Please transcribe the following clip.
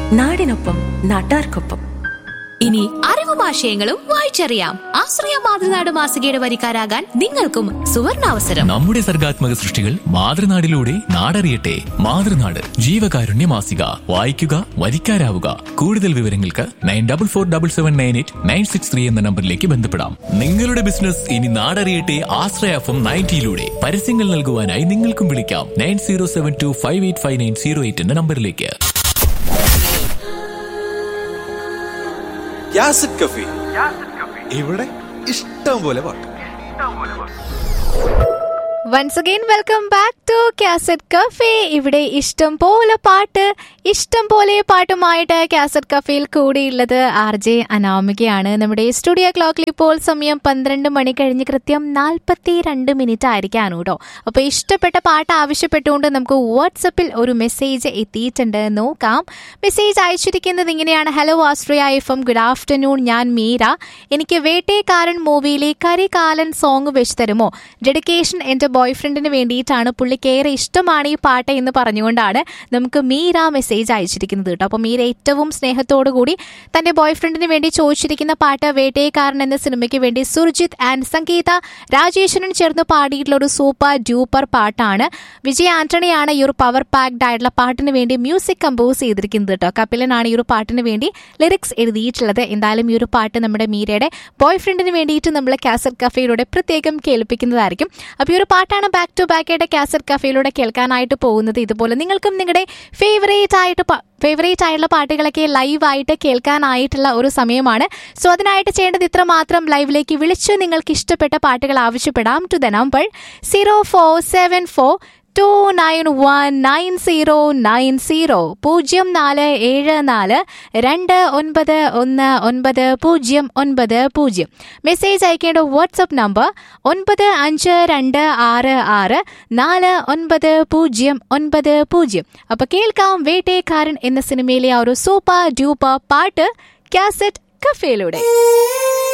നാടിനൊപ്പം നാട്ടാർക്കൊപ്പം ഇനി അറിവും ആശയങ്ങളും വായിച്ചറിയാം ആശ്രയ മാതൃനാട് മാസികയുടെ വരിക്കാരാകാൻ നിങ്ങൾക്കും സുവർണാവസരം നമ്മുടെ സർഗാത്മക സൃഷ്ടികൾ മാതൃനാടിലൂടെ നാടറിയട്ടെ മാതൃനാട് ജീവകാരുണ്യ മാസിക വായിക്കുക വരിക്കാരാവുക കൂടുതൽ വിവരങ്ങൾക്ക് nine double four double seven nine eight nine six three എന്ന നമ്പറിലേക്ക് ബന്ധപ്പെടാം നിങ്ങളുടെ ബിസിനസ് ഇനി നാടറിയട്ടെ ആശ്രയ എഫ് എം നയൻറ്റിയിലൂടെ പരസ്യങ്ങൾ നൽകുവാനായി നിങ്ങൾക്കും വിളിക്കാം nine zero seven two five eight five nine zero eight എന്ന നമ്പറിലേക്ക് യാസിഡ് കഫി ഇവിടെ ഇഷ്ടം പോലെ പാട്ട് once again welcome back to cassette cafe ഇവിടെ ഇഷ്ടം പോലെ പാട്ട് ഇഷ്ടം പോലെ പാട്ടുമായിട്ട് കാസറ്റ് കഫേയിൽ കൂടിയുള്ളത് ആർ ജെ അനാമികയാണ് നമ്മുടെ സ്റ്റുഡിയോ ക്ലോക്കിൽ ഇപ്പോൾ സമയം പന്ത്രണ്ട് മണി കഴിഞ്ഞ് കൃത്യം നാൽപ്പത്തി രണ്ട് മിനിറ്റ് ആയിരിക്കാണ് കേട്ടോ അപ്പോൾ ഇഷ്ടപ്പെട്ട പാട്ട് ആവശ്യപ്പെട്ടുകൊണ്ട് നമുക്ക് വാട്സപ്പിൽ ഒരു മെസ്സേജ് എത്തിയിട്ടുണ്ട് നോക്കാം മെസ്സേജ് അയച്ചിരിക്കുന്നത് ഇങ്ങനെയാണ് ഹലോ ആസ്ട്രിയ എഫ് എം ഗുഡ് ആഫ്റ്റർനൂൺ ഞാൻ മീര എനിക്ക് വേട്ടേക്കാരൻ മൂവിയിലെ കരികാലൻ സോങ് വെച്ച് തരുമോ ഡെഡിക്കേഷൻ എൻ്റെ ബോയ്ഫ്രണ്ടിന് വേണ്ടിയിട്ടാണ് പുള്ളിക്ക് ഏറെ ഇഷ്ടമാണ് ഈ പാട്ട് എന്ന് പറഞ്ഞുകൊണ്ടാണ് നമുക്ക് മീര മെസ്സേജ് അയച്ചിരിക്കുന്നത് കേട്ടോ അപ്പോൾ മീര ഏറ്റവും സ്നേഹത്തോടു കൂടി തന്റെ ബോയ്ഫ്രണ്ടിന് വേണ്ടി ചോദിച്ചിരിക്കുന്ന പാട്ട് വേട്ടേക്കാരൻ എന്ന സിനിമയ്ക്ക് വേണ്ടി സുർജിത്ത് ആൻഡ് സംഗീത രാജേശ്വരൻ ചേർന്ന് പാടിയിട്ടുള്ള ഒരു സൂപ്പർ ഡ്യൂപ്പർ പാട്ടാണ് വിജയ് ആന്റണിയാണ് ഈ ഒരു പവർ പാക്ഡ് ആയിട്ടുള്ള പാട്ടിന് വേണ്ടി മ്യൂസിക് കമ്പോസ് ചെയ്തിരിക്കുന്നത് കേട്ടോ കപിലനാണ് ഈ ഒരു പാട്ടിന് വേണ്ടി ലിറിക്സ് എഴുതിയിട്ടുള്ളത് എന്തായാലും ഈ ഒരു പാട്ട് നമ്മുടെ മീരയുടെ ബോയ്ഫ്രണ്ടിന് വേണ്ടിയിട്ട് നമ്മൾ കാസറ്റ് കഫേയിലൂടെ പ്രത്യേകം കേൾപ്പിക്കുന്നതായിരിക്കും അപ്പോൾ ഈ ഒരു പാട്ടാണ് ബാക്ക് ടു ബാക്ക് ആയിട്ട് കാസറ്റ് കഫേയിലൂടെ കേൾക്കാനായിട്ട് പോകുന്നത് ഇതുപോലെ നിങ്ങൾക്കും നിങ്ങളുടെ ഫേവറേറ്റ് ആയിട്ട് ഫേവറേറ്റ് ആയിട്ടുള്ള പാട്ടുകളൊക്കെ ലൈവായിട്ട് കേൾക്കാനായിട്ടുള്ള ഒരു സമയമാണ് സോ അതിനായിട്ട് ചെയ്യേണ്ടത് ഇത്ര മാത്രം ലൈവിലേക്ക് വിളിച്ച് നിങ്ങൾക്ക് ഇഷ്ടപ്പെട്ട പാട്ടുകൾ ആവശ്യപ്പെടാം to the number zero four seven four two nine one nine zero nine zero പൂജ്യം നാല് ഏഴ് നാല് രണ്ട് ഒൻപത് ഒന്ന് ഒൻപത് പൂജ്യം ഒൻപത് പൂജ്യം മെസ്സേജ് അയക്കേണ്ട വാട്സപ്പ് നമ്പർ ഒൻപത് അഞ്ച് രണ്ട് ആറ് ആറ് നാല് ഒൻപത് പൂജ്യം ഒൻപത് പൂജ്യം അപ്പൊ കേൾക്കാം വേട്ടേക്കാരൻ എന്ന സിനിമയിലെ ആ ഒരു സൂപ്പർ ഡ്യൂപ്പർ പാട്ട് കാസറ്റ് കഫേയിലൂടെ